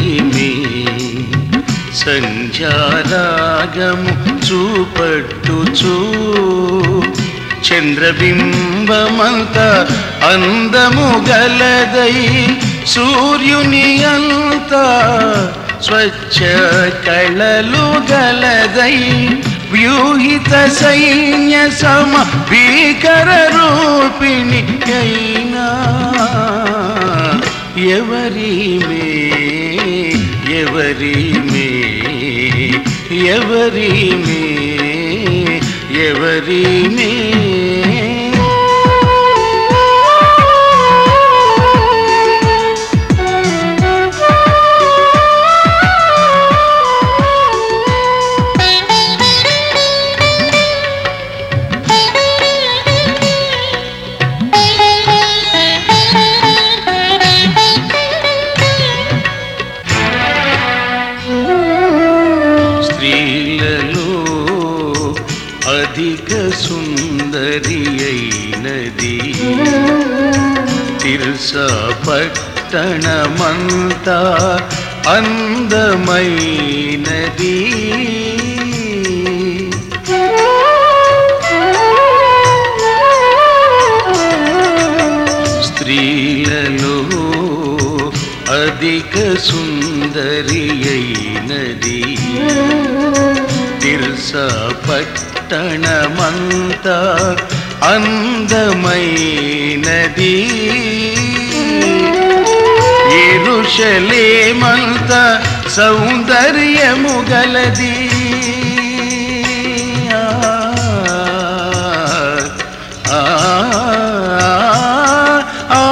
ఎవరిమి సంధ్యారాగము చూపట్టుచూ చంద్రబింబమంత అందము గలదై సూర్యుని అంత స్వచ్ఛ కళలు గలదై వ్యూహిత సైన్య సమ భీకర రూపిణి అయినా ఎవరిమే ఎవరిమే ఎవరిమే ఎవరిమే స్త్రీలలో అధిక సుందరి అయినది తిరుస పట్టణమంతా అందమైనది స్త్రీలలో అధిక సుందరి అయినది తిర్స పట్టణమంతా అందమైనది ఎరుషలేమంత సౌందర్యము గలది ఆ, ఆ, ఆ,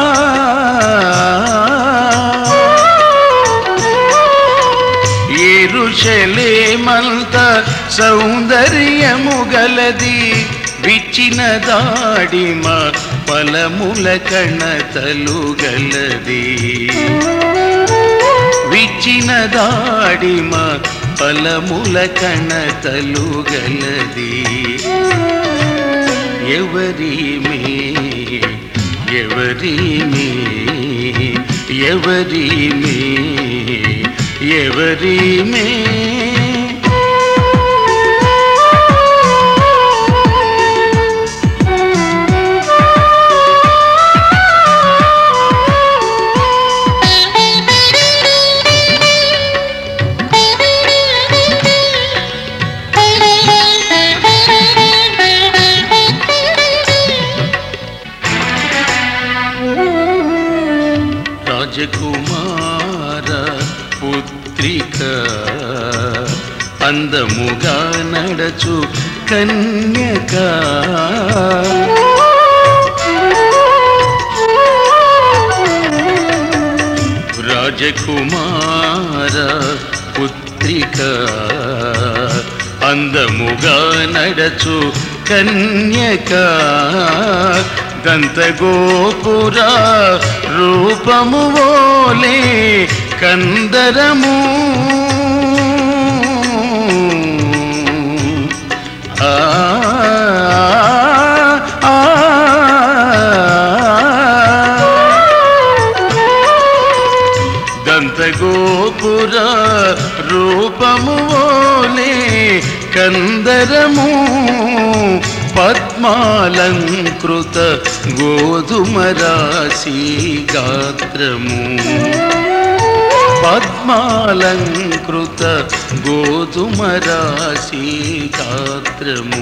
ఎరుషలేమంత సౌందర్యము గలది విచ్చిన దాడిమ ఫలముల కణతలు గలది విచ్చిన దాడిమ ఫలముల కణతలు గలది ఎవరిమే ఎవరిమే ఎవరిమే ఎవరిమే రాజకుమార పుత్రిక అందముగా నడచు కన్యక రాజకుమార పుత్రిక అందముగా నడచు కన్యక దంతగోపుర రూపము ఓలే కందరము ఆ ఆ, దంతగోపుర రూపము ఓలే కందరము పద్మాలంకృత గోధుమ రాశి గాత్రము పద్మాలంకృత గోధుమ రాశి గాత్రము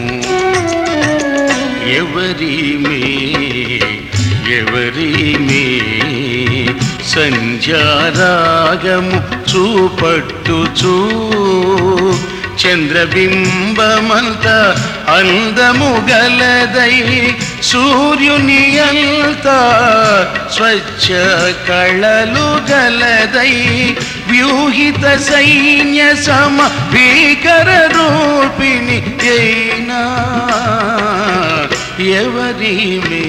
ఎవరిమే ఎవరిమే సంధ్యారాగము చూపట్టుచూ చంద్రబింబమంత అందము గలదై సూర్యుని అంత స్వచ్ఛ కళలు గలదై వ్యూహిత సైన్య సమ భీకర రూపిణి అయినా ఎవరిమే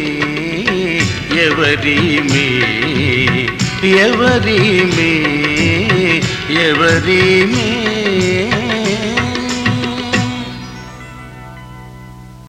ఎవరిమే ఎవరిమే ఎవరిమే